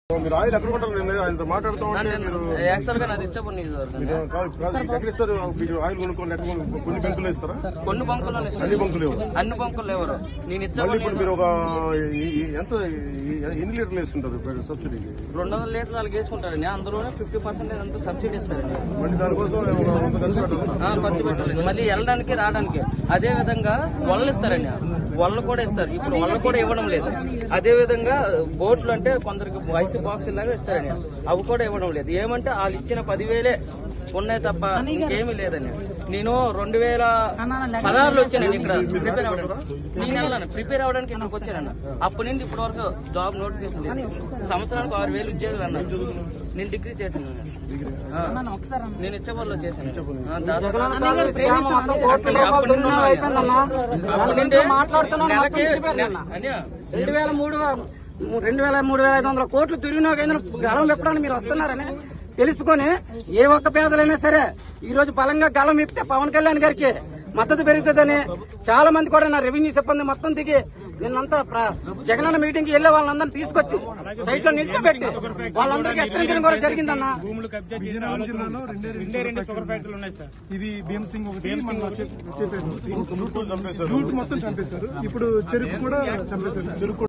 మీరు ఆయిల్ ఎక్కడ కొంటారు నేను ఆయనతో మాట్లాడుతూ ఉంటే మీరు యాక్చువల్ గా నాది ఇచ్చాపురం నియోజకవర్గం మీరు కాదు కాదు ఎక్కడ ఇస్తారు మీరు ఆయిల్ కొనుక్కోండి ఎక్కడ కొను- కొన్ని బెంకులు ఇస్తారా కొన్ని బంకుల్లో అన్ని బంకులు ఇవ్వరు అన్ని బంకులు ఎవరు నేను మళ్ళీ ఇచ్చాపురం ఇప్పుడు మీరు ఒక ఈ- ఈ- ఎంత ఈ- ఎన్ని లీటర్లు వేస్తుంటారు సబ్సిడీకి రెండు వందల లీటర్లు వాళ్ళకి వేసుకుంటారండి అందులోనే ఫిఫ్టీ పర్సెంట్ అంతా సబ్సిడీ ఇస్తారండి మళ్ళీ దానికోసం ఒక వంద ఖర్చు పెట్టాలి ఆ, ఖర్చు పెట్టాలండి మళ్ళీ వెళ్ళడానికి రావడానికి అదే విధంగా వలలు ఇస్తారండి వలలు కూడా ఇస్తారు ఇప్పుడు వలలు కూడా ఇవ్వడం లేదు అదే విధంగా బోట్లు అంటే కొందరికి ఐస్ బాక్స్ లాగా ఇస్తారండి అవి కూడా ఇవ్వడం లేదు ఏమంటే వాళ్ళు ఇచ్చిన పదివేలే ఉన్నాయి తప్ప ఇంకేమీ లేదండి నేను రెండు వేల పదహారులో వచ్చానండి ఇక్కడ ప్రిపేర్ అవ్వడానికి నేను వెళ్ళాను ప్రిపేర్ అవ్వడానికి ఇక్కడికి వచ్చాను అప్పటి నుండి ఇప్పటి వరకు జాబ్ నోటిఫికేషన్ లేదు సంవత్సరానికి ఆరు వేలు ఉద్యోగాలు అన్నారు నేను డిగ్రీ చేశాను ఆ. నేను ఇచ్చేవాళ్ళు చేశాను ఆ, దాదాపు అక్కడే అప్పటి నుండి ఉన్నాను. అప్పటి నుండి నెలకి అన్యా, రెండు వేల మూడు రెండు వేల మూడు వేల ఐదు వందల కోట్లు తిరిగినా కానీ గలం విప్పడానికి మీరు వస్తున్నారని తెలుసుకొని ఏ ఒక్క పేదలైనా సరే ఈ రోజు బలంగా గలం విప్పితే పవన్ కళ్యాణ్ గారికి మద్దతు పెరుగుతుందని చాలా మంది కూడా నా రెవెన్యూ సిబ్బంది మొత్తం దిగి నిన్నంతా ప్ర- జగనన్న మీటింగ్ కి వెళ్లే వాళ్ళందరినీ తీసుకొచ్చి సైట్ లో నిల్చోబెట్టి వాళ్ళందరికీ హెచ్చరించడం కూడా జరిగిందన్న భూములు కబ్జా చేసిన ఆలోచనలో రెండే రెండు షుగర్ ఫ్యాక్టరీలు ఉన్నాయి సార్ ఇది భీమ్ సింగ్ ఒకటి మన చెప్పేది చుట్టూ చంపేశారు జూట్ మొత్తం చంపేశారు ఇప్పుడు చెరుకు కూడా చంపేశారు చెరుకు